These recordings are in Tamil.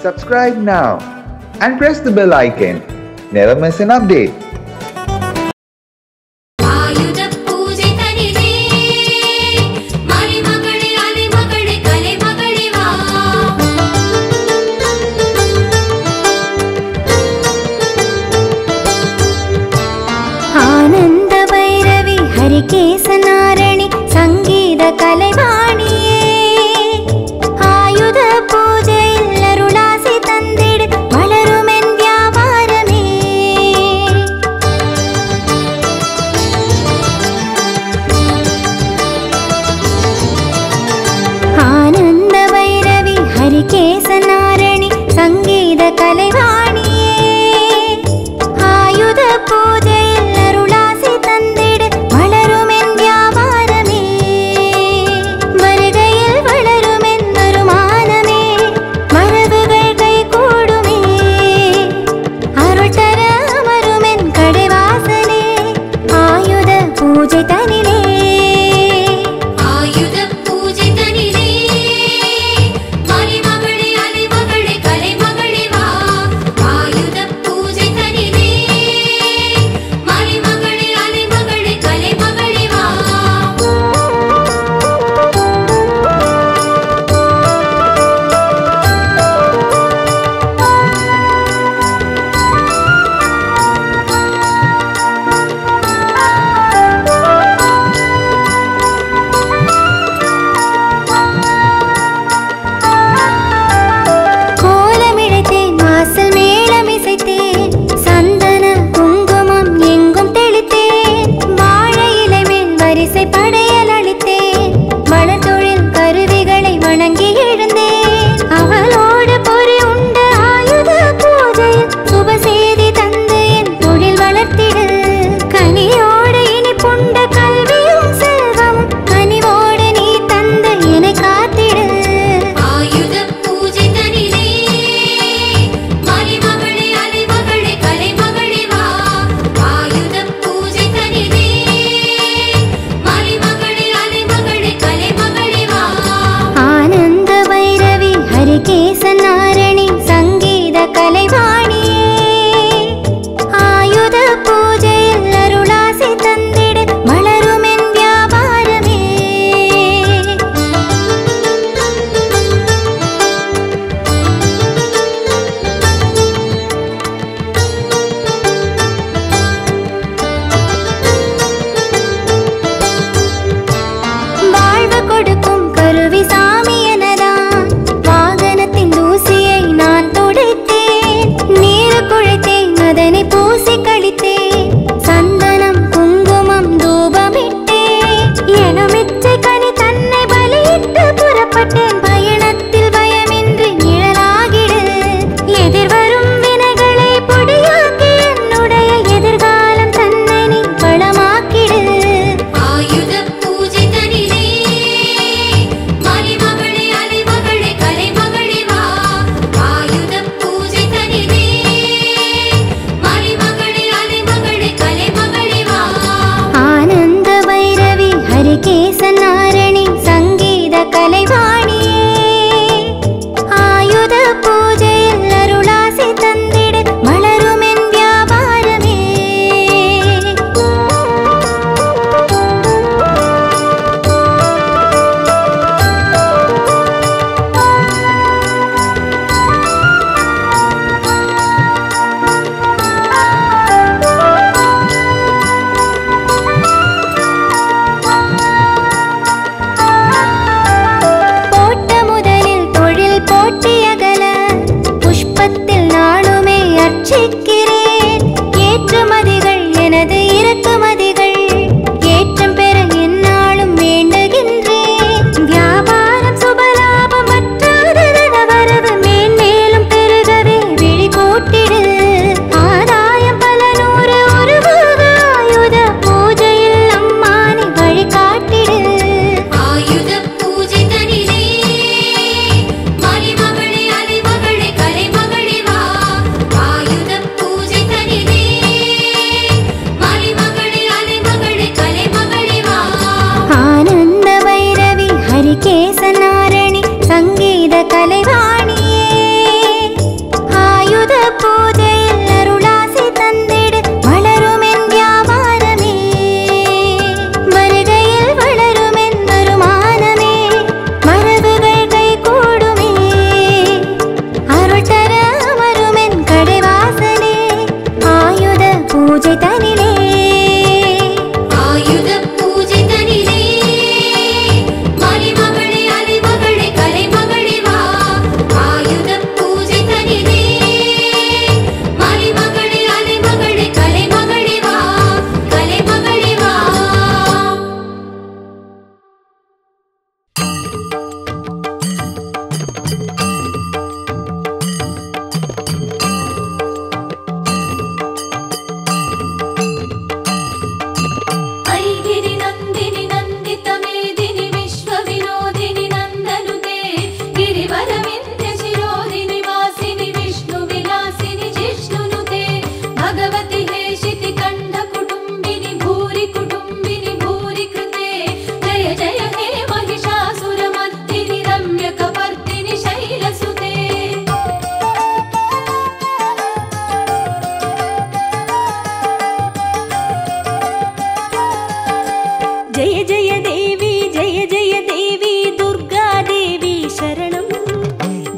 subscribe now and press the bell icon. Never miss an update. ஆயுத பூஜை தனிலே மலைமகளே அலைமகளே கலைமகளே வா ஆனந்த பைரவி ஹரிகேசனாரணி சங்கீத கலைவாணியே ஆயுத பூஜையில் அருளாசி தந்திடு வளருமென் வியாபாரமே ஆனந்த பைரவி ஹரிகேசனாரணி சங்கீத கலைவாணியே ஆயுத பூஜையில் அருளாசி தந்திடு வளருமென் வியாபாரமே வருகையில் வளருமென் வருமானமே மரபுகள் கை கூடுமே அருள் தர அமருமென் கடைவாசலே ஆயுத பூஜை தனிலே ஆயுத பூஜை தனிலே மலைமகளே அலைமகளே கலைமகளே வா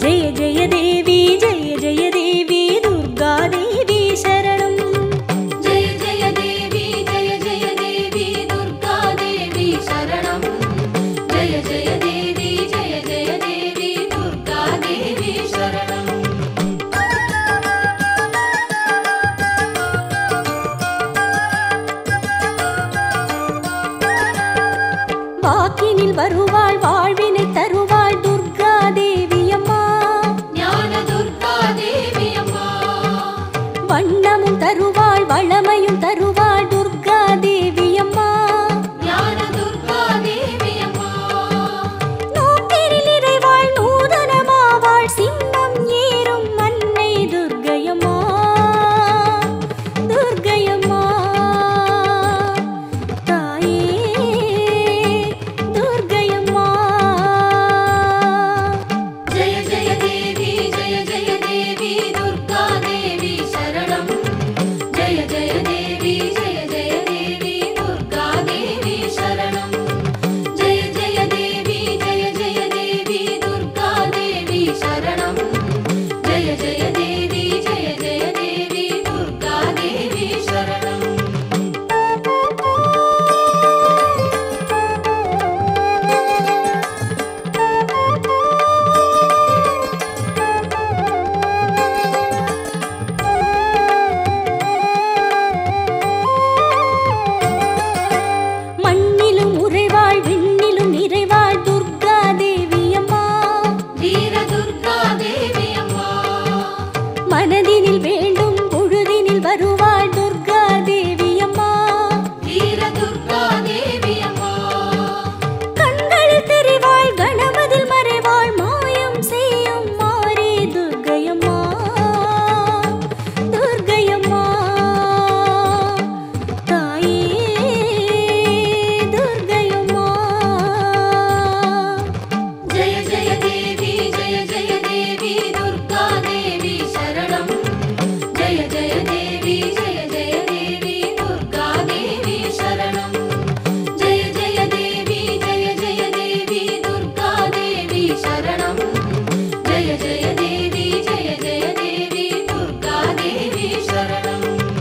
ஜெய ஜெய தேவி ஜெய ஜெய தேவி துர்கா தேவி சரணம் ஜெய ஜெய தேவி ஜெய ஜெய தேவி துர்கா தேவி சரணம் ஜெய ஜெய தேவி ஜெய ஜெய தேவி துர்கா தேவி சரணம் வாக்கினில் வருவாள் வாழ்வினை தருவாள் துர்கா தேவி அம்மா ஞான துர்கா தேவி அம்மா வண்ணமும் தருவாள் வளமையும் தருவாள் துர்கா தேவி அம்மா ஞான துர்கா தேவி அம்மா நோக்கினில் இறைவாள் நூதனமாவாள் சிம்மம் ஏறும் அன்னை துர்க்கையம்மா துர்க்கையம்மா தாயே துர்க்கையம்மா ஜெய ஜெய தேவி ஜெய ஜெய தேவி துர்கா தேவி சரணம் ஜெய ஜெய தேவி ஜெய ஜெய தேவி துர்கா தேவி சரணம் ஜெய ஜெய தேவி ஜெய ஜெய தேவி துர்கா தேவி சரணம் ஜெய ஜெய தேவி ஜெய ஜெய தேவி துர்கா தேவி சரணம் மண்ணிலும் உறைவாள் விண்ணிலும் நிறைவாள் துர்கா தேவி அம்மா வீர துர்கா தேவி அம்மா மனதினில் வேண்டும் பொழுதினில் வருவாள் துர்கா தேவி அம்மா வீர துர்கா தேவி அம்மா கண்களில் தெரிவாள் கணமதில் மறைவாள் மாயம் செய்யும் மாறி துர்க்கையம்மா துர்க்கையம்மா தாயே துர்க்கையம்மா ஜெய ஜெய தேவி ஜெய ஜெய தேவி துர்கா தேவி சரணம் ஜெய ஜெய தேவி ஜெய ஜெய தேவி துர்கா தேவி சரணம் ஜெய ஜெய தேவி ஜெய ஜெய தேவி துர்கா தேவி சரணம் ஜெய ஜெய தேவி ஜெய ஜெய தேவி துர்கா தேவி சரணம்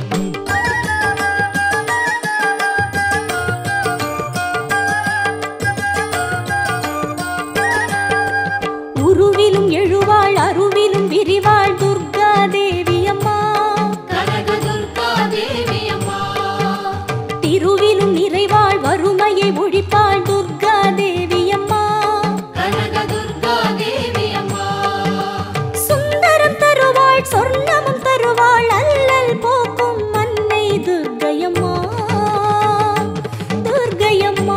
உருவிலும் எழுவாள் அருவிலும் விரிவாள் துர்கா தேவி அம்மா கனக துர்கா தேவி அம்மா திருவிலும் நிறைவாள் வறுமையை ஒழிப்பாள் துர்கா தேவி அம்மா கனக துர்கா தேவி அம்மா சுந்தரம் தருவாள் சொர்ணமும் தருவாள் அல்லல் போக்கும் அன்னை துர்க்கையம்மா துர்க்கையம்மா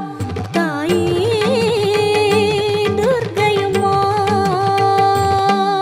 தாயே துர்க்கையம்மா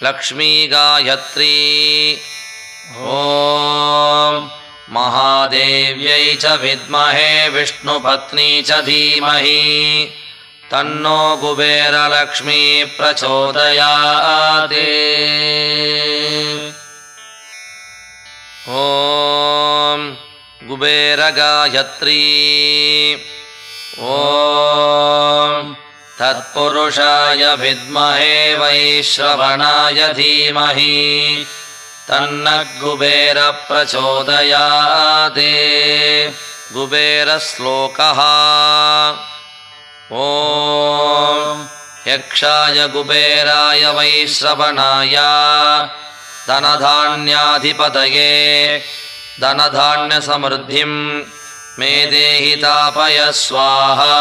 लक्ष्मीगायत्री ॐ महादेव्यै च विद्महे विष्णुपत्नी च धीमहि तन्नो कुबेरलक्ष्मी प्रचोदयात् ॐ कुबेरगायत्री ॐ तत्पुरुषाय विद्महे वैश्रवणाय धीमहि तन्नः कुबेरप्रचोदयात् कुबेरश्लोकः ॐ यक्षाय कुबेराय वैश्रवणाय धनधान्याधिपतये धनधान्यसमृद्धिं मे देहि तापय स्वाहा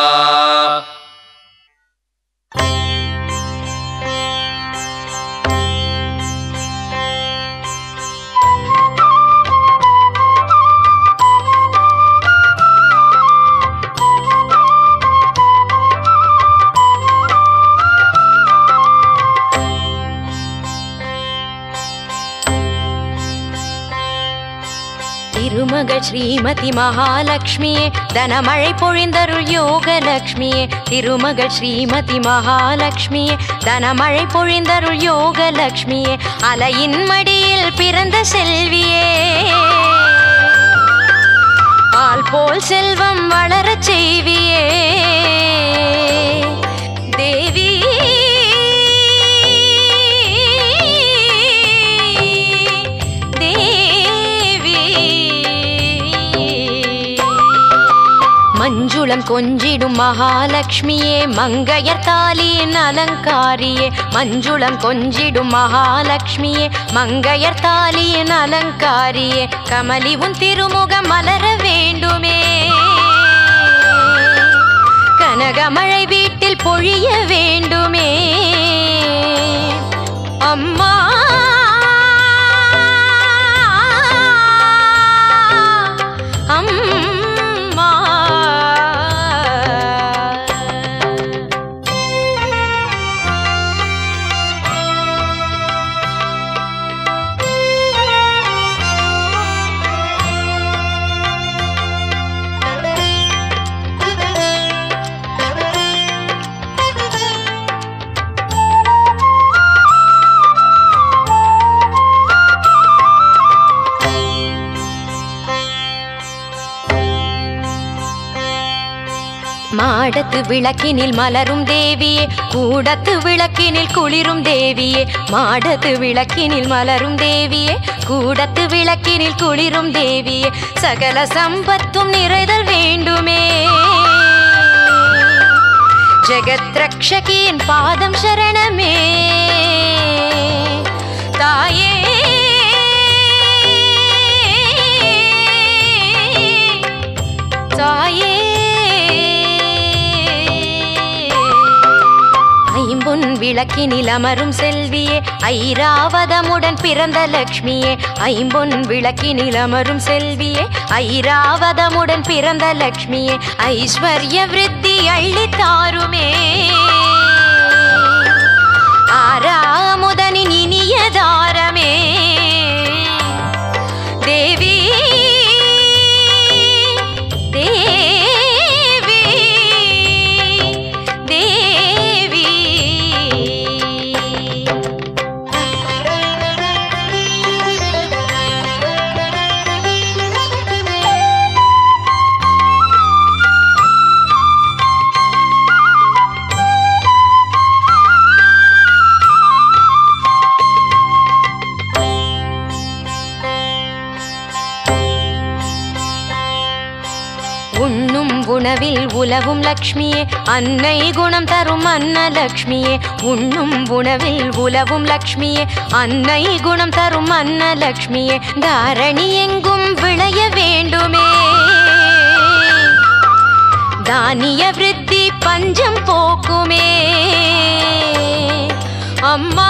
திருமகள் ஸ்ரீமதி மகாலட்சுமியே தனமழை பொழிந்தருள் யோகலட்சுமியே திருமகள் ஸ்ரீமதி மகாலட்சுமியே தனமழை பொழிந்தருள் யோகலட்சுமியே அலையின் மடியில் பிறந்த செல்வியே பால் போல் செல்வம் வளரச் செய்வியே தேவி தேவி மஞ்சுளம் கொஞ்சிடும் மகாலட்சுமியே மங்கையர் தாலியின் அலங்காரியே மஞ்சுளம் கொஞ்சிடும் மகாலட்சுமியே மங்கையர் தாலியின் அலங்காரியே கமலி உன் திருமுகம் மலர வேண்டுமே கனகமழை வீட்டில் பொழிய வேண்டுமே அம்மா அம்மா மாடத்து விளக்கினில் மலரும் தேவியே கூடத்து விளக்கினில் குளிரும் தேவியே மாடத்து விளக்கினில் மலரும் தேவியே கூடத்து விளக்கினில் குளிரும் தேவியே சகல சம்பத்தும் நிறைதல் வேண்டுமே ஜெகத் ரக்ஷகியின் பாதம் சரணமே தாயே தாயே ஐம்பொன் விளக்கினில் அமரும் செல்வியே ஐராவதமுடன் பிறந்த லக்ஷ்மியே ஐம்பொன் விளக்கினில் அமரும் செல்வியே ஐராவதமுடன் பிறந்த லக்ஷ்மியே ஐஸ்வர்ய விருத்தி அள்ளி தாருமே ஆறாமுதனின் இனிய தாரமே தேவி தேவி தேவி உண்ணும் உணவில் உலவும் லக்ஷ்மியே அன்னை குணம் தரும் அன்னலக்ஷ்மியே உண்ணும் உணவில் உலவும் லக்ஷ்மியே அன்னை குணம் தரும் அன்னலக்ஷ்மியே தாரணி எங்கும் விளைய வேண்டுமே தானிய விருத்தி பஞ்சம் போக்குமே அம்மா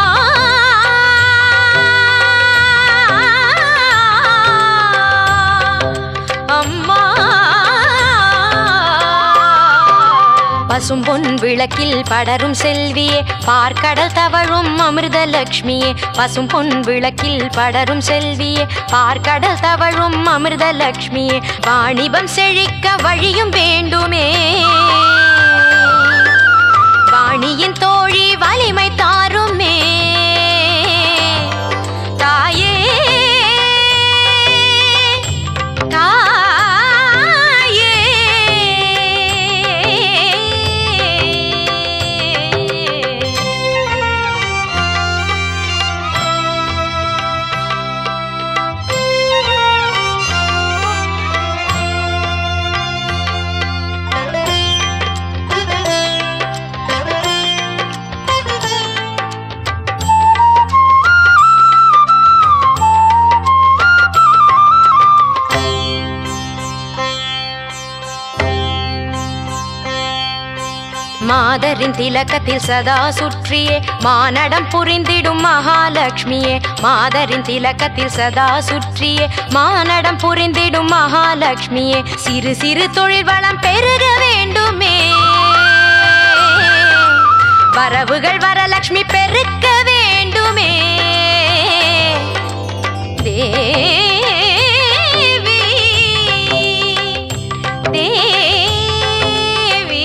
அம்மா பசும்பொன் விளக்கில் படரும் செல்வியே பார்க்கடல் தவழும் அமிர்த லக்ஷ்மியே பசும்பொன் விளக்கில் படரும் செல்வியே பார்க்கடல் தவழும் அமிர்த லக்ஷ்மியே வாணிபம் செழிக்க வழியும் வேண்டுமே வாணியின் தோழி வலிமை தாருமே தாயே தாயே மாதரின் திலக்கத்தில் சதா சுற்றியே மானடம் புரிந்திடும் மகாலட்சுமியே மாதரின் திலக்கத்தில் சதா சுற்றியே மானடம் புரிந்திடும் மகாலட்சுமியே சிறு சிறு தொழில் வளம் பெருக வேண்டுமே வரவுகள் வரலட்சுமி பெருக்க வேண்டுமே தேவி தேவி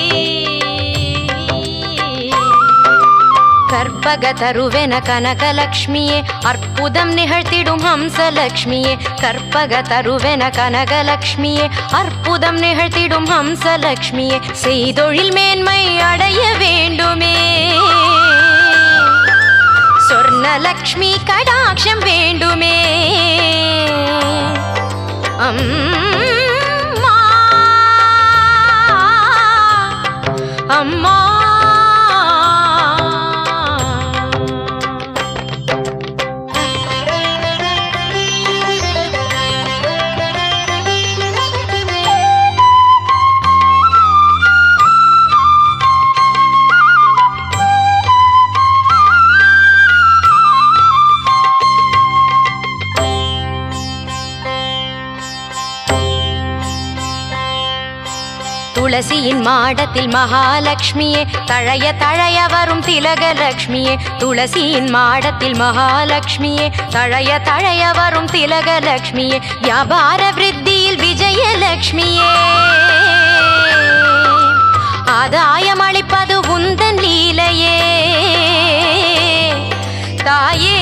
கற்பக தருவென கனகலக்ஷ்மியே அற்புதம் நிகழ்த்திடும் ஹம்சலக்ஷ்மியே கற்பக தருவென கனகலக்ஷ்மியே அற்புதம் நிகழ்த்திடும் ஹம்சலக்ஷ்மியே செய்தொழில் மேன்மை அடைய வேண்டுமே சொர்ணலக்ஷ்மி கடாட்சம் வேண்டுமே அம்மா அம்மா துளசியின் மாடத்தில் மகாலட்சுமியே தழைய தழைய வரும் திலகலட்சுமியே துளசியின் மாடத்தில் மகாலட்சுமியே தழைய தழைய வரும் திலகலட்சுமியே வியாபார விருத்தியில் விஜயலட்சுமியே ஆதாயம் அளிப்பது உந்தன் லீலையே தாயே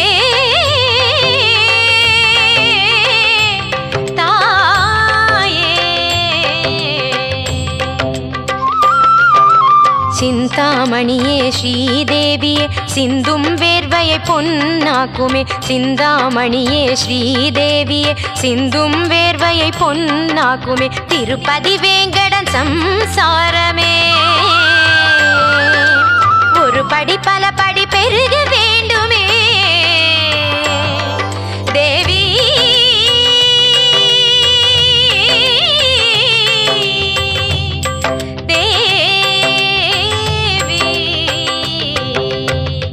சிந்தாமணியே ஸ்ரீதேவியே சிந்தும் வேர்வையை பொன்னாக்குமே சிந்தாமணியே ஸ்ரீதேவியே சிந்தும் வேர்வையை பொன்னாக்குமே திருப்பதி வேங்கடன் சம்சாரமே ஒரு படி பல படி பெருக வேண்டுமே தேவி தேவி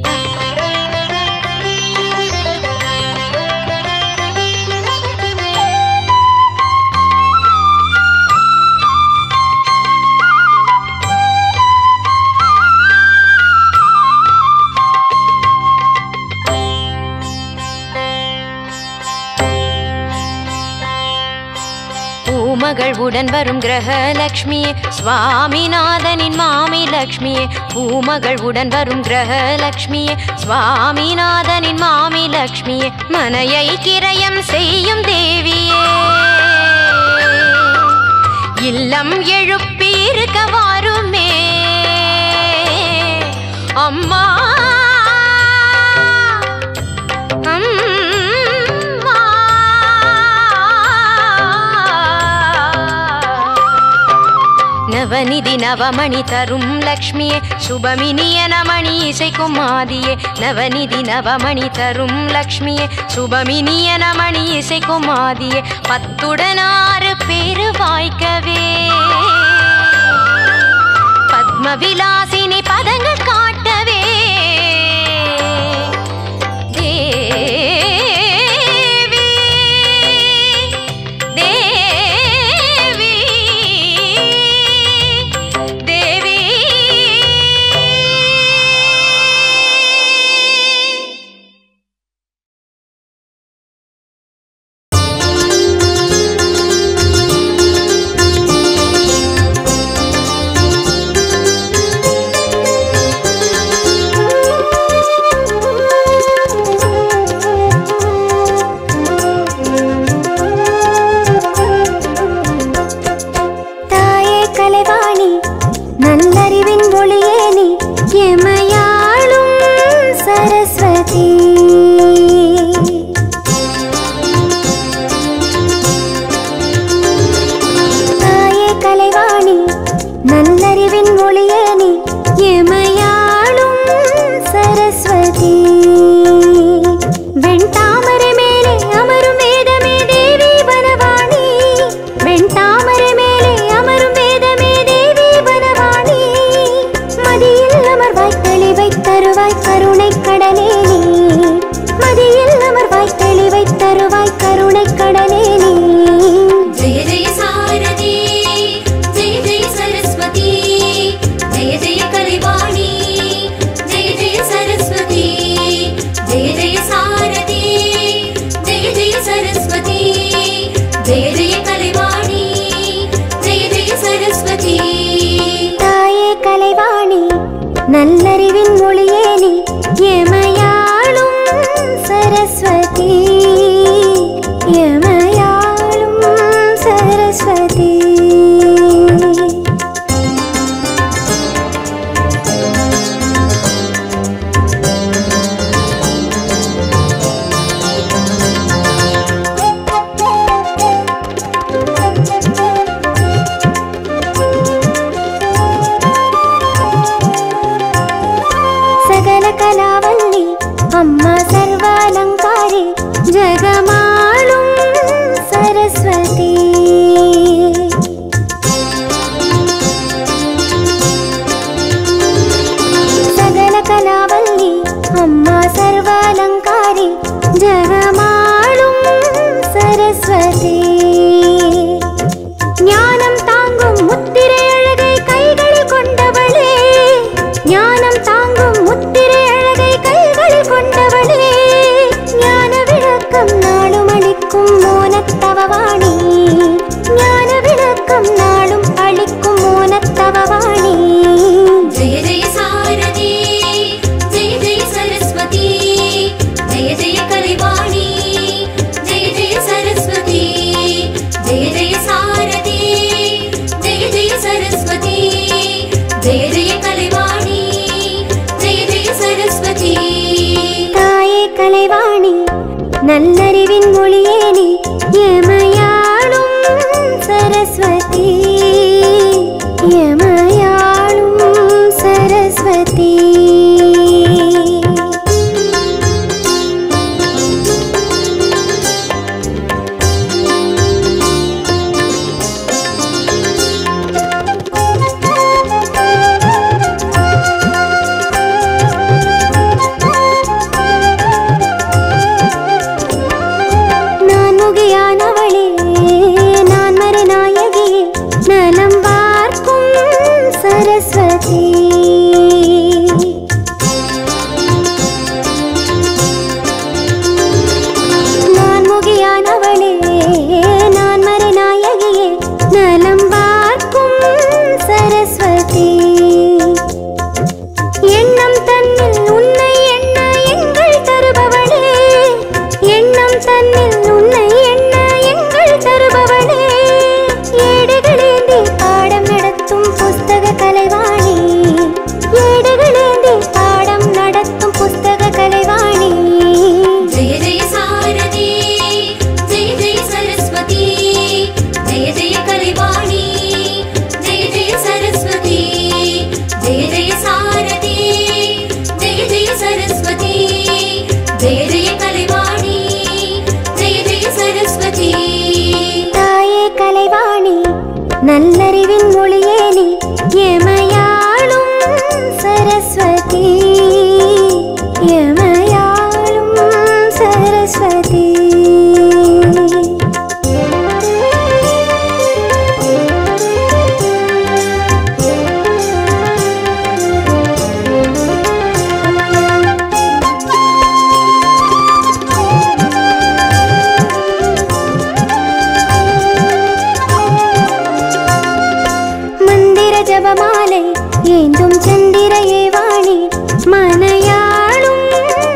பூமகள் உடன் வரும் கிரகலக்ஷ்மியே சுவாமிநாதனின் மாமி லக்ஷ்மியே பூமகள் உடன் வரும் கிரகலக்ஷ்மியே சுவாமிநாதனின் மாமி லக்ஷ்மியே மனையை கிரயம் செய்யும் தேவியே இல்லம் எழுப்பி இருக்க வாருமே அம்மா அம்மா நவநிதி நவமணி தரும் லக்ஷ்மியே சுபமினிய நமணி இசைக்கும் ஆதியே நவநிதி நவமணி தரும் லக்ஷ்மியே சுபமினிய நமணி இசைக்கும் ஆதியே பத்துடனாறு பேரு வாய்க்கவே பத்ம விலாசினி பதங்கள் காட்டவே தேவி தேவி தேவி கடலே நீ மதியில் அமர்வாய் தெளிவை தருவாய் கருணை கடலே நீ जय जय सारदी जय जय सरस्वती जय जय कलिवाणी जय जय सरस्वती जय जय सारदी जय जय सरस्वती जय जय कलिवाणी जय जय सरस्वती தாயே கலைவாணி நல்லறிவின் மொழியே நீ எமையாளும் சரஸ்வதி எமையாளும் சரஸ்வதி சகல கலாவல்லி அம்மா சர்வாலங்காரி ஜெகமாளும் சரஸ்வதி சகல கலாவல்லி அம்மா சர்வாலங்காரி ஜெகமாளும் சரஸ்வதி ஞானம் தாங்கும் முத்திரை அழகை கைகளில் கொண்டவளே ஞானம் தாங்கும் முத்திரை அழகை கைகளில் கொண்டவளே ஞான விளக்கம் நாளும் அளிக்கும் மோனத்தவவாணி ஞான விளக்கம் நாளும் அளிக்கும் மோனத்தவவாணி जय जय सारदी जय जय सरस्वती जय जय कलिवाणी जय जय सरस्वती जय जय सारदी जय जय सरस्वती जय जय कलिवाणी जय जय सरस्वती தாயே கலைவாணி நல்லறிவின் மொழியே நீ எமையாளும் சரஸ்வதி எமையாளும் சரஸ்வதி நான் முகியானவளே நான் மறுநாயகியே நலம் பார்க்கும் சரஸ்வதி நான் முகியானவளே நான் மறுநாயகியே நலம் பார்க்கும் சரஸ்வதி எண்ணம் தன்னில் உன்னை எண்ண எங்கள் தருபவளே எண்ணம் தன்னில் உன்னை எண்ண எங்கள் தருபவளே ஏடுகளேந்தி பாடம் நடத்தும் புஸ்தக கலைவாணி ஏடுகளேந்தி பாடம் நடத்தும் புஸ்தக கலைவாணி जय जय सारदी जय जय सरस्वती जय जय कलिवाणी जय जय सरस्वती जय जय सारदी जय जय सरस्वती जय जय कलिवाणी जय जय सरस्वती தாயே கலைவாணி நல்லறிவின் மொழியே நீ எமையாளும் சரஸ்வதி எமையாளும் சரஸ்வதி மந்திர ஜபமாலை ஏந்தும் சந்திரையே வாணி மனையாளும்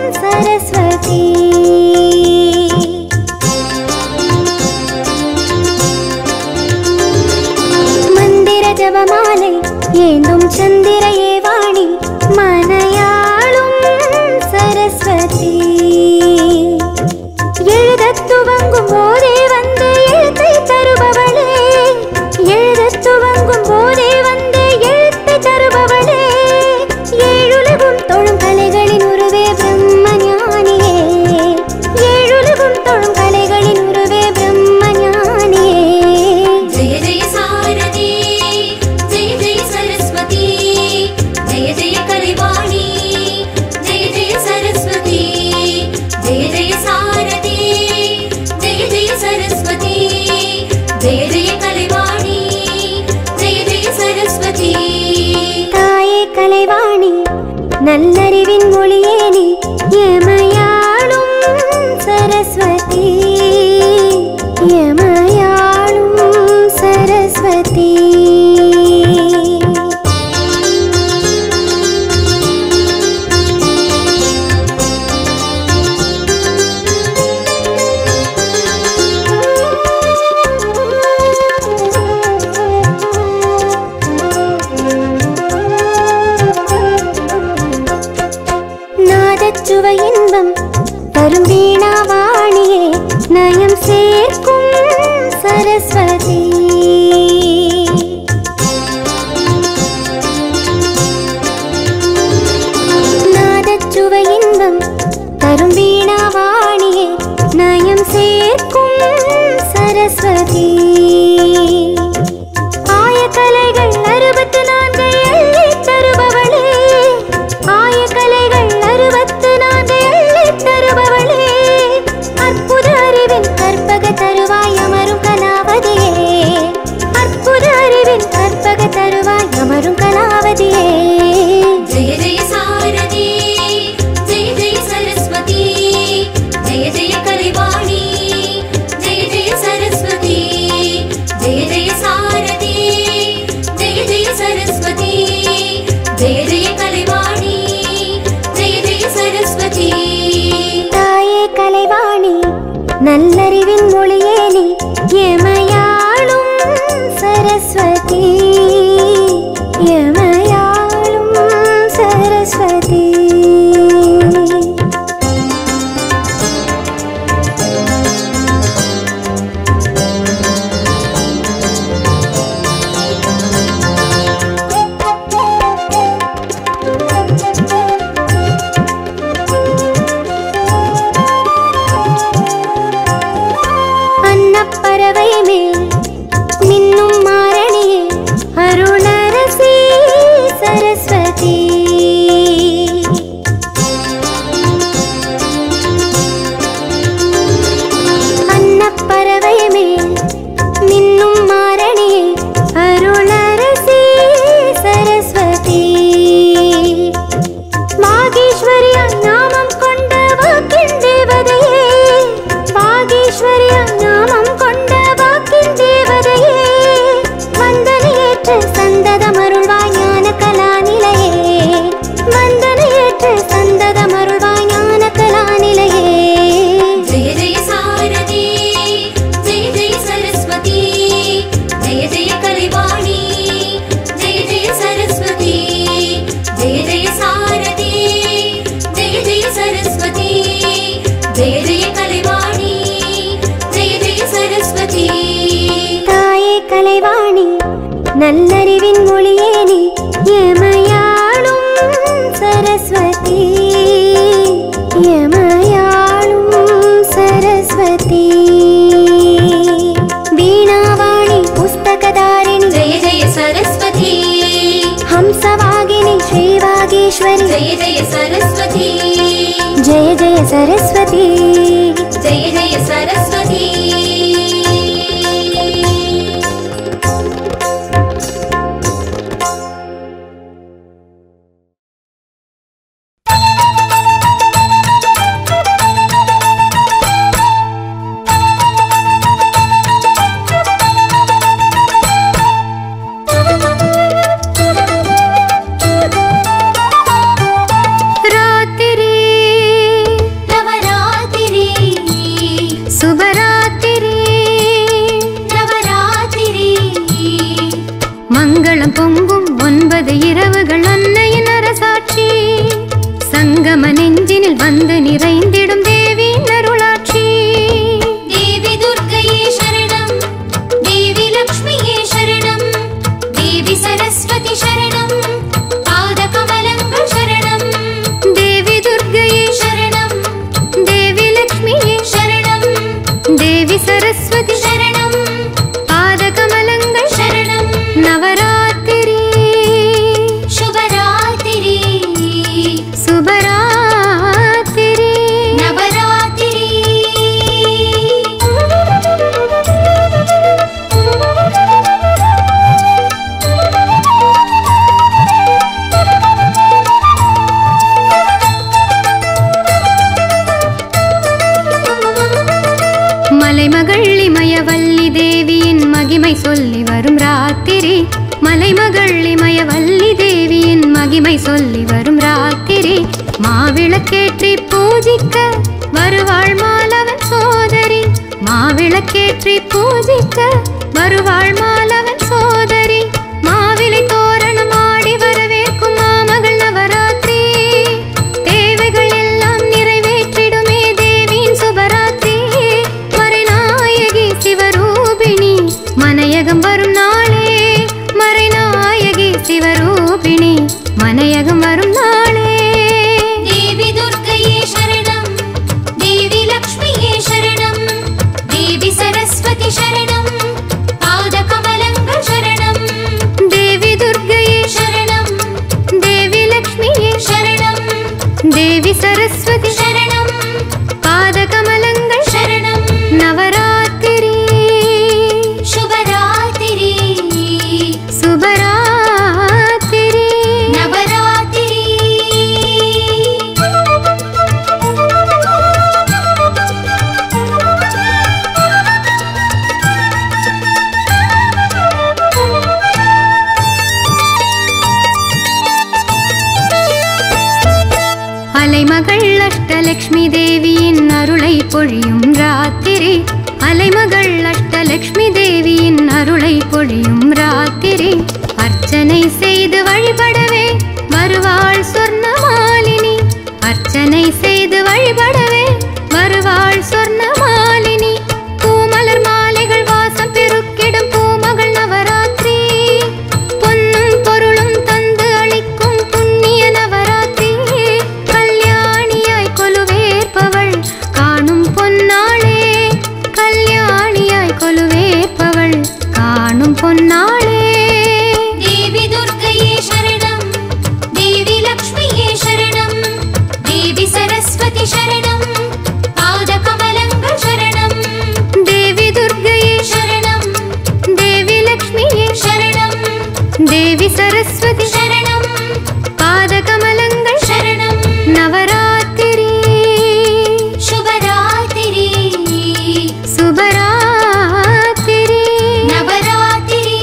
நல்லறிவின் மொழியே நீ எமையாளும் சரஸ்வதி எமையாளும் சரஸ்வதி நாதச்சுவை இன்பம் தரும் வீணாவாணியே நயம் சேர்க்கும் சரஸ்வதி நாதச்சுவை இன்பம் தரும் வீணாவாணியே நயம் சேர்க்கும் சரஸ்வதி ஆயக்கலைகள் அறுபத்து நான்கை அள்ளித் தருபவளே ஆயக்கலைகள் அறுபத்து நான்கை அள்ளித் தருபவளே அற்புத அறிவின் கற்பக தருவாய் அமரும் கலாவதியே அற்புத அறிவின் கற்பக தருவாய் அமரும் கலாவதியே जय जय सारदी जय जय सरस्वती जय जय कलिवाणी जय जय सरस्वती जय जय सारदी जय जय सरस्वती जय जय कलिवाणी जय जय सरस्वती தாயே கலைவாணி நல்லறிவின் மொழியே நீ எமையாளும் சரஸ்வதி எமையாளும் சரஸ்வதி அன்னப்பறவை மேல் மின்னும் மாரணியே அருணரசி சரஸ்வதி அன்னப்பறவை மேல் மின்னும் மாரணியே அருணரசி சரஸ்வதி வாகீஸ்வரியா நாமம் கொண்ட வாக்கின் தேவதையே வாகீஸ்வரியா நாமம் கொண்ட வாக்கின் தேவதையே வந்தனையேற்று சந்ததமருள்வாய் ஞான கலாநிலையே வந்தனையேற்று சந்ததமருள்வாய் ஞான கலாநிலையே जय जय सारदी जय जय सरस्वती जय जय कलिवाणी जय जय सरस्वती जय जय सारदी जय जय सरस्वती जय जय कलिवाणी जय जय सरस्वती தாயே கலைவாணி நல்லறிவின் மொழியே நீ எமையாளும் சரஸ்வதி எமையாளும் சரஸ்வதி வீணாவாணி புஸ்தகதாரிணி जय जय सरस्वती ஹம்சவாகினி ஸ்ரீவாகீஸ்வரி जय जय सरस्वती ஜெய ஜெய சரஸ்வதி जय जय सरस्वती ராத்திரி नवरात्रि சுபராத்திரி நவராத்திரி மங்களம் பொங்கும் ஒன்பது இரவுகள் அன்னையின் அரசாட்சி சங்கம நெஞ்சினில் வந்து நிறைந்திடும் தேவியின் அருளாட்சி தேவி துர்க்கையே சரணம் தேவி லக்ஷ்மியே சரணம் தேவி சரஸ்வதி சரணம் பாத கமலங்கள் சரணம் தேவி துர்க்கையே சரணம் தேவி லக்ஷ்மியே சரணம் தேவி சரஸ்வதி சரணம் பாத கமலங்கள் சரணம் நவராத்திரி சுபராத்திரி சுபராத்திரி மகிமை சொல்லி வரும் ராத்திரி மலைமகள் இமயவல்லி தேவியின் மகிமை சொல்லி வரும் ராத்திரி மாவிளக்கேற்றி பூஜிக்க வருவாள் மாலவன் சோதரி மாவிளக்கேற்றி பூஜிக்க வருவாள் மாலவன் சோதரி மாவிலை தோரணம் ஆடி வரவேற்கும் மாமகள் நவராத்திரி தேவைகள் எல்லாம் நிறைவேற்றிடுமே தேவியின் சுபராத்திரி மறைநாயகி சிவரூபிணி மனையகம் வரும் நாளே மறைநாயகி சிவரூபிணி மனையகம் வரும் நாளே தேவி துர்க்கையே சரணம் தேவி லக்ஷ்மியே சரணம் தேவி சரஸ்வதி சரணம் பாத கமலங்கள் சரணம் தேவி துர்க்கையே சரணம் தேவி லக்ஷ்மியே சரணம் தேவி சரஸ்வதி சரணம் பாத கமலங்கள் சரணம் நவராத்திரி சுபராத்திரி சுபராத்திரி நவராத்திரி அலைமகள் அஷ்டலக்ஷ்மி தேவியின் அருளை பொழியும் ராத்திரி அலைமகள் அஷ்டலக்ஷ்மி தேவியின் அருளை பொழியும் ராத்திரி அர்ச்சனை செய்து வழிபடவே வருவாள் சொர்ணமாலினி அர்ச்சனை செய்து வழிபடவே வருவாள் சொர்ணமாலினி பூமலர் மாலைகள் வாசம் பெருக்கிடும் பூமகள் நவராத்திரி பொன்னும் பொருளும் தந்து அளிக்கும் புண்ணிய நவராத்திரி கல்யாணியாய் கொலுவேற்பவள் காணும் பொன்னாளே கல்யாணியாய் கொலுவேற்பவள் காணும் பொன்னாளே தேவி துர்க்கையே சரணம் தேவி லக்ஷ்மியே சரணம் தேவி சரஸ்வதி சரணம் பாத கமலங்கள் சரணம் தேவி துர்க்கையே சரணம் தேவி லக்ஷ்மியே சரணம் தேவி சரஸ்வதி சரணம் பாத கமலங்கள் சரணம் நவராத்திரி சுபராத்திரி சுபராத்திரி நவராத்திரி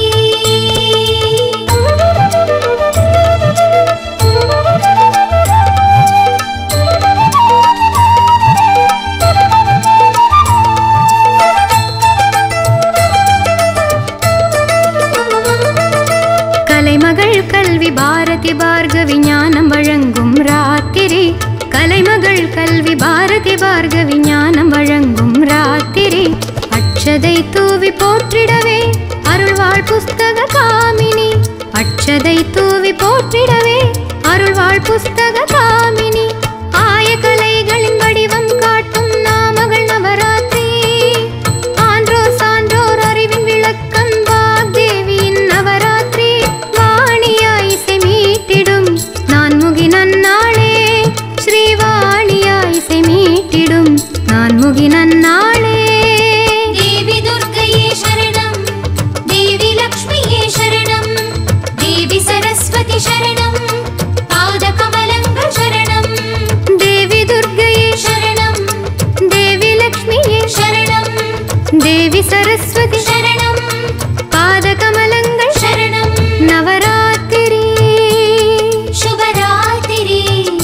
கலைமகள் கல்வி பாரதி பார்கவி ஞானம் வழங்கும் ராத்திரி கலைமகள் கல்வி பாரதி பார்கவி ஞானம் வழங்கும் ராத்திரி அட்சதை தூவி போற்றிடவே அருள்வாள் புஸ்தக காமினி அட்சதை தூவி போற்றிடவே அருள்வாள் புஸ்தக காமினி ஆய கலைகளின் வடிவம் காட்டும் நாமகள் நவராத்திரி ஆன்றோர் சான்றோர் அறிவின் விளக்கம் வாக்தேவியின் நவராத்திரி வாணியாய் இசை மீட்டிடும் நான் முகி நன்னாளே ஸ்ரீவாணியாய் இசை மீட்டிடும் நான் முகி நன்னாளே தேவி துர்க்கையே சரணம் தேவி லக்ஷ்மியே சரணம் தேவி சரஸ்வதி சரணம் பாத கமலங்கள் சரணம் தேவி துர்க்கையே சரணம் தேவி லக்ஷ்மியே சரணம் தேவி சரஸ்வதி சரணம் பாத கமலங்கள் சரணம் நவராத்திரி சுபராத்திரி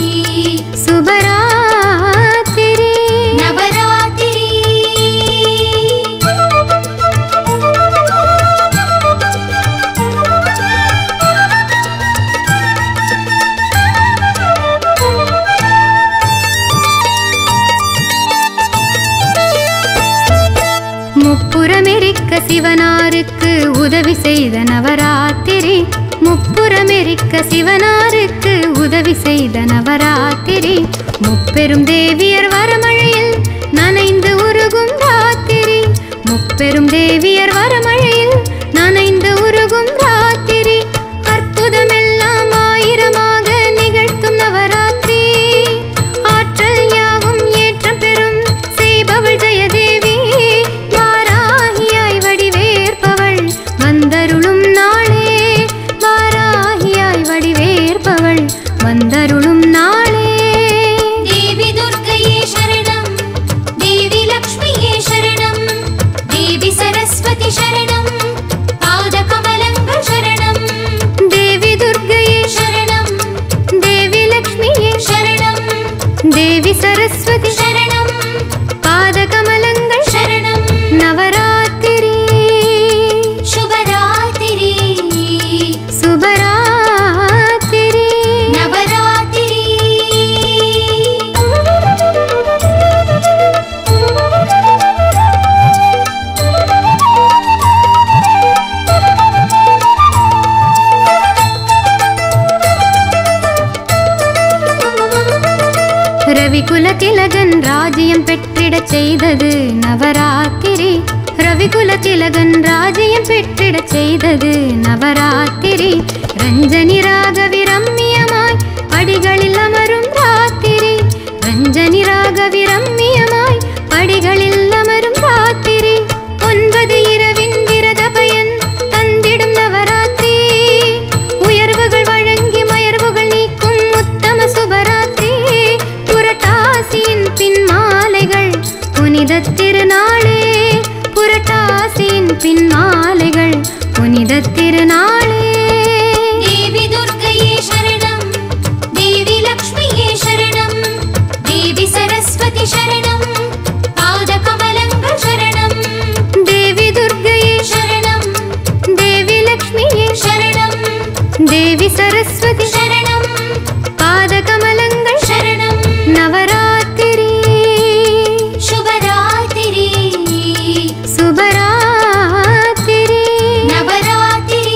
சுபராத்திரி நவராத்திரி முப்புறமெரிக்க சிவனாருக்கு உதவி செய்த நவராத்திரி முப்புறமெரிக்க சிவனாருக்கு உதவி செய்த நவராத்திரி முப்பெரும் தேவியர் வரமழையில் நனைந்து உருகும் ராத்திரி முப்பெரும் தேவியர் வரமழையில் நனைந்து உருகும் ராத்திரி அற்புதமெல்லாம் ஆயிரமாக நிகழ்த்தும் நவராத்திரி ஆற்றல் யாவும் ஏற்றம் பெறும் செய்பவள் ஜெயதேவி வாராகியாய் வடிவேற்பவள் வந்தருளும் நாளே வாராகியாய் வடிவேற்பவள் வந்தருளும் நாளே தேவி துர்க்கையே சரணம் தேவி லக்ஷ்மியே சரணம் தேவி சரஸ்வதி சரணம் தேவி சரஸ்வதி சரணம் பாதகமலங்கள் சரணம் நவராத்திரி சுபராத்திரி சுபராத்திரி நவராத்திரி ரவிகுல திலகன் ராஜ்யம் பெற்றிடச் செய்தது நவராத்திரி ரவிகுல திலகன் ராஜ்யம் பெற்றிடச் செய்தது நவராத்திரி ரஞ்சனி ராகவி ரம்மியமாய் படிகளில் அமரும் ராத்திரி ரஞ்சனி ராகவி ரம்மியமாய் படிகளில் அமரும் ராத்திரி ஒன்பது இரவின் விரத பயன் தந்திடும் நவராத்திரி உயர்வுகள் வழங்கி மயர்வுகள் நீக்கும் உத்தம சுபராத்திரி புரட்டாசியின் பின் மாலைகள் புனித திருநாளே புரட்டாசியின் பின் மாலைகள் புனித திருநாளே தேவி துர்க்கையே சரணம் தேவி லக்ஷ்மியே சரணம் தேவி சரஸ்வதி சரணம் பாதகமலங்கள் சரணம் தேவி துர்க்கையே சரணம் தேவி லக்ஷ்மியே சரணம் தேவி சரஸ்வதி சரணம் பாதகமலங்கள் சரணம் நவராத்திரி சுபராத்திரி சுபராத்திரி நவராத்திரி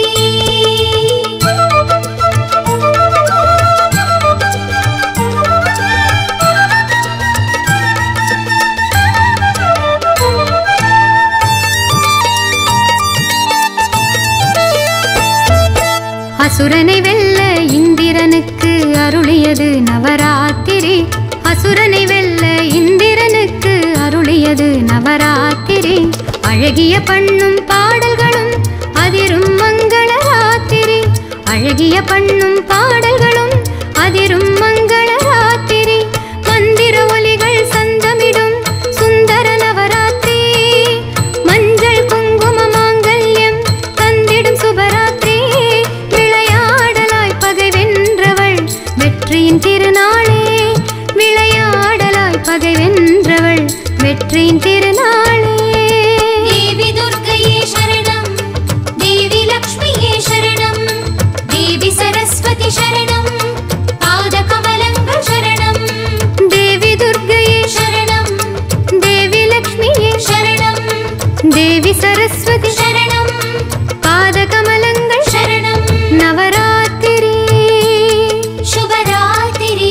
அசுரனை வெல்ல இந்திரனுக்கு அருளியது நவராத்திரி அசுரனை வெல்ல இந்திரனுக்கு அருளியது நவராத்திரி அழகிய பண்ணும் பாடல்களும் அதிரும் மங்கள ராத்திரி அழகிய பண்ணும் பாடல்களும் அதிரும் மங்கள ராத்திரி மந்திர ஒலிகள் சந்தமிடும் சுந்தர நவராத்திரி மஞ்சள் குங்கும மாங்கல்யம் தந்திடும் சுபராத்திரி விளையாடலாய் பகை வென்றவள் வெற்றியின் திருநாளே விளையாடலாய் பகை வென்றவள் வெற்றியின் திருநாளே தேவி துர்க்கையே சரணம் தேவி லக்ஷ்மியே சரணம் தேவி சரஸ்வதி சரணம் பாதகமலங்கள் சரணம் தேவி துர்க்கையே சரணம் தேவி லக்ஷ்மியே சரணம் தேவி சரஸ்வதி சரணம் பாதகமலங்கள் சரணம் நவராத்திரி சுபராத்திரி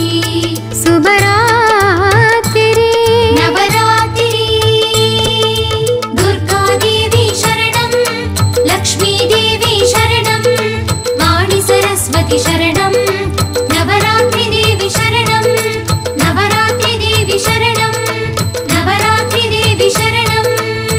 சுபராத்திரி நவராத்திரி துர்கா தேவி சரணம் லக்ஷ்மி தேவி சரணம் வாணி சரஸ்வதி சரணம் நவராத்திரி தேவி சரணம் நவராத்திரி தேவி சரணம் நவராத்திரி தேவி சரணம்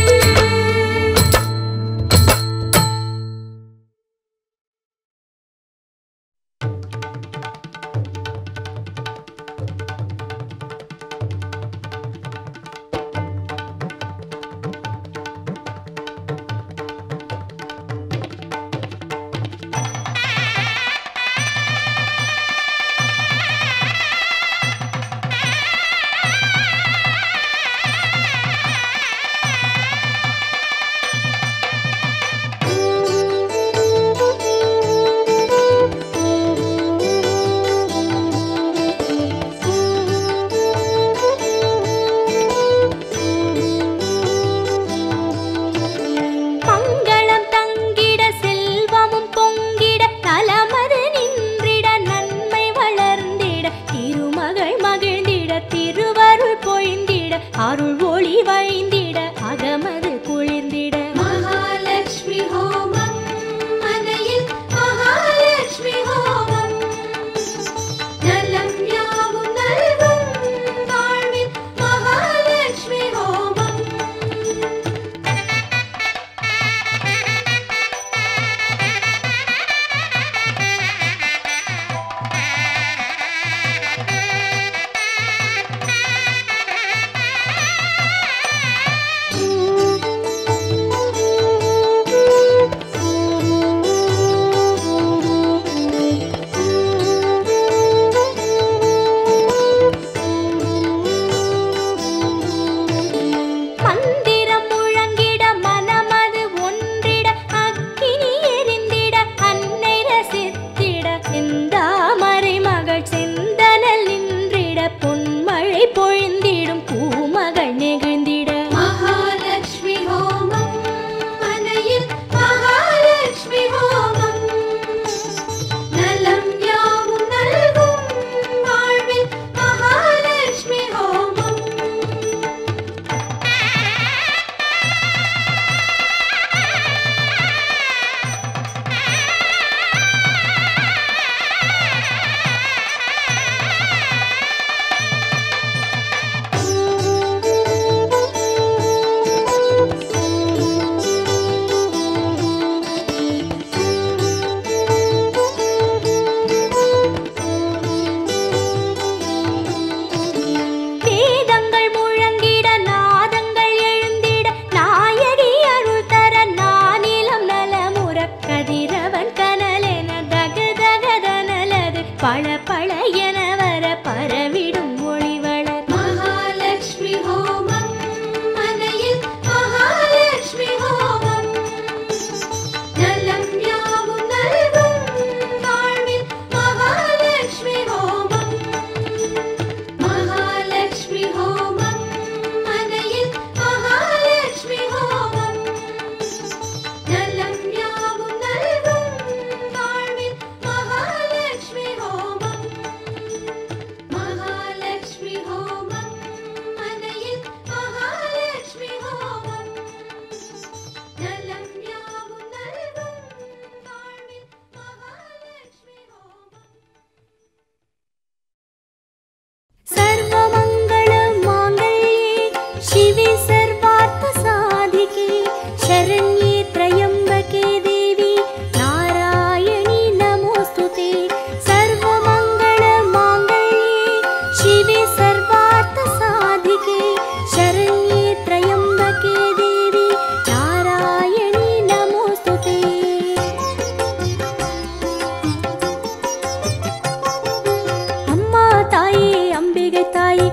மங்களம் தங்கிட செல்வமும் பொங்கிட தலமது நின்றிட நன்மை வளர்ந்திட திருமகள் மகிழ்ந்திட திருவருள் பொழிந்திட அருள் ஒளி வைந்திட அகமது குளிர்ந்திட மகாலட்சுமி ஹோமம் மனையில் மகாலட்சுமி ஹோமம் நலம் யாவும் நல்கும் வாழ்வில் மகாலட்சுமி ஹோமம் ஆ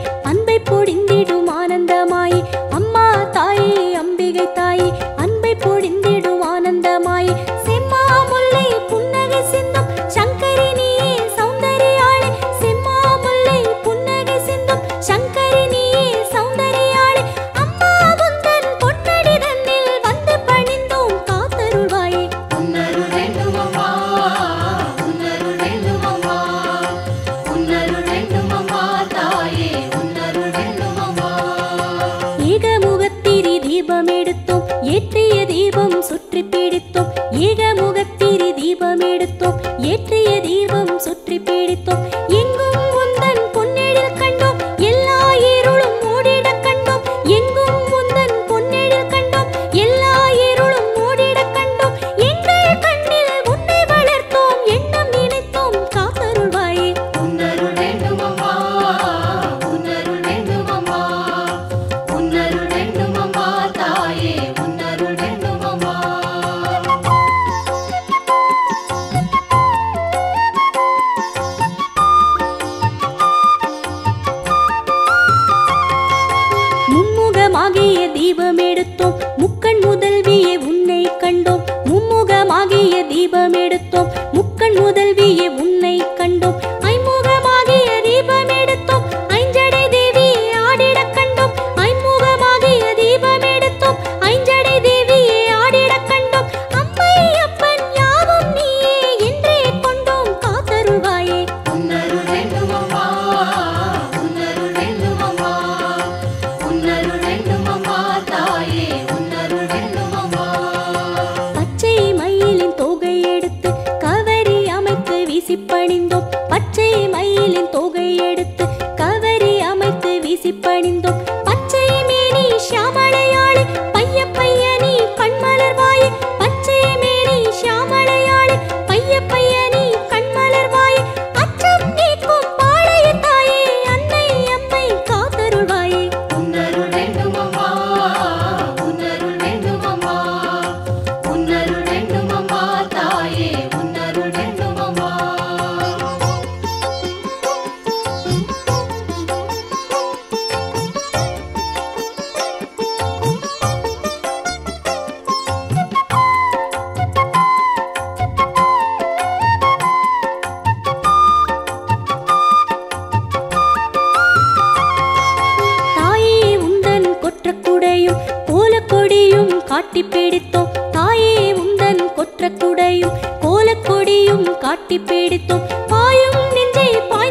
அன்பை பொடிந்திடும் ஆனந்தமாய் அம்மா தாயே அம்பிகை தாயே அன்பை பொடிந்திடும் ஆனந்தமாய் செம்மாமுல்லை புன்னகை சிந்தும் சங்கரி நீயே சௌந்தரியாளே செம்மாமுல்லை புன்னகை சிந்தும் சங்கரி நீயே சௌந்தரியாளே அம்மா உந்தன் பொன்னடி தன்னில் வந்து பணிந்தோம் காத்தருள்வாயே உன்னருள் வேண்டும் அம்மா உன்னருள் வேண்டும் அம்மா உன்னருள் வேண்டும் அம்மா தாயே உன்னருள் வேண்டும் அம்மா ஏகமுகத்திரி தீபம் எடுத்தோம் ஏற்றிய தீபம் சுற்றி பிடித்தோம் ஏகமுகத்திரி தீபம் எடுத்தோம் ஏற்றிய தீபம் சுற்றி பிடித்தோம் எங்கும் உந்தன் பொன்னெழில் கண்டோம் எல்லா இருளும் மூடிட கண்டோம் எங்கும் உந்தன் பொன்னெழில் கண்டோம் எல்லா இருளும் மூடிட கண்டோம் எங்கள் கண்ணில் உன்னை வளர்த்தோம் எண்ணம் நினைத்தோம் காத்தருள்வாயே உன்னருள் வேண்டும் அம்மா உன்னருள் வேண்டும் அம்மா உன்னருள் வேண்டும் அம்மா தாயே உன்னருள் வேண்டும் அம்மா மும்முகமாகிய தீபம் எடுத்தோம் முக்கண் முதல்வியே உன்னை கண்டோம் மும்முகமாகிய தீபம் எடுத்தோம் முக்கண் முதல்வியே உன்னை கண்டோம் ஐமுகமாகிய தீபம் எடுத்தோம் ஐஞ்சடை தேவியே ஆடிடக் கண்டோம் ஐமுகமாகிய தீபம் எடுத்தோம் ஐஞ்சடை தேவியே ஆடிடக் கண்டோம் அம்மை அப்பன் யாவும் நீயே என்றே கொண்டோம் காத்தருள்வாயே உன்னருள் வேண்டும் அம்மா உன்னருள் வேண்டும் அம்மா உன்னருள் வேண்டும் அம்மா தாயே உன்னருள் வேண்டும் அம்மா பச்சை மயிலின் தொகை எடுத்து கவரி அமைத்து வீசி பணிந்தோம் பச்சை மயிலின் தொகை எடுத்து கவரி அமைத்து வீசி பணிந்தோம் பச்சை மேனி ஷியாமளையாளே பைய பைய நீ கண்மலர் வாயே பச்சை மேனி ஷியாமளையாளே பைய பைய நீ கண்மலர் வாயே அச்சம் நீக்கும் பாளைய தாயே அன்னை அம்மை காத்தருள்வாயே உன்னருள் வேண்டும் அம்மா உன்னருள் வேண்டும் அம்மா உன்னருள் வேண்டும் அம்மா தாயே உன்னருள் வேண்டும் அம்மா தாயே உந்தன் கொற்றக்குடையும் கோலக்கொடியும் காட்டி பிடித்தோம் தாயே உந்தன் கொற்றக்குடையும் கோலக்கொடியும் காட்டி பிடித்தோம் பாயும் நெஞ்சை பாய்